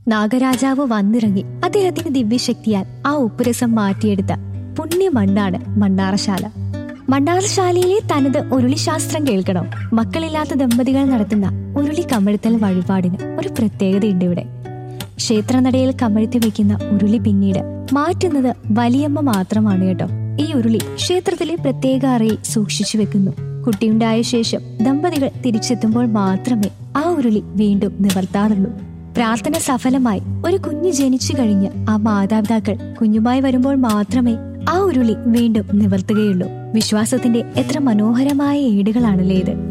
നാഗരാജാവ് വന്നിറങ്ങി അദ്ദേഹത്തിന്റെ ദിവ്യശക്തിയാൽ ആ ഉപ്പുരസം മാറ്റിയെടുത്ത പുണ്യമണ്ണാണ് മണ്ണാറശാല മണ്ണാറശാലയിലെ തനത് ഉരുളിശാസ്ത്രം കേൾക്കണം മക്കളില്ലാത്ത ദമ്പതികൾ നടത്തുന്ന ഉരുളി കമഴ്ത്തൽ വഴിപാടിന് ഒരു പ്രത്യേകതയുണ്ട് ഇവിടെ ക്ഷേത്രനടയിൽ കമഴ്ത്തി വെക്കുന്ന ഉരുളി പിന്നീട് മാറ്റുന്നത് വലിയമ്മ മാത്രമാണ് കേട്ടോ ഈ ഉരുളി ക്ഷേത്രത്തിലെ പ്രത്യേക അറയിൽ സൂക്ഷിച്ചു വെക്കുന്നു കുട്ടിയുണ്ടായ ശേഷം ദമ്പതികൾ തിരിച്ചെത്തുമ്പോൾ മാത്രമേ ആ ഉരുളി വീണ്ടും നിവർത്താറുള്ളൂ പ്രാർത്ഥന സഫലമായി ഒരു കുഞ്ഞ് ജനിച്ചു കഴിഞ്ഞ് ആ മാതാപിതാക്കൾ കുഞ്ഞുമായി വരുമ്പോൾ മാത്രമേ ആ ഉരുളി വീണ്ടും നിവർത്തുകയുള്ളൂ വിശ്വാസത്തിന്റെ എത്ര മനോഹരമായ ഏടുകളാണല്ലേ ഇത്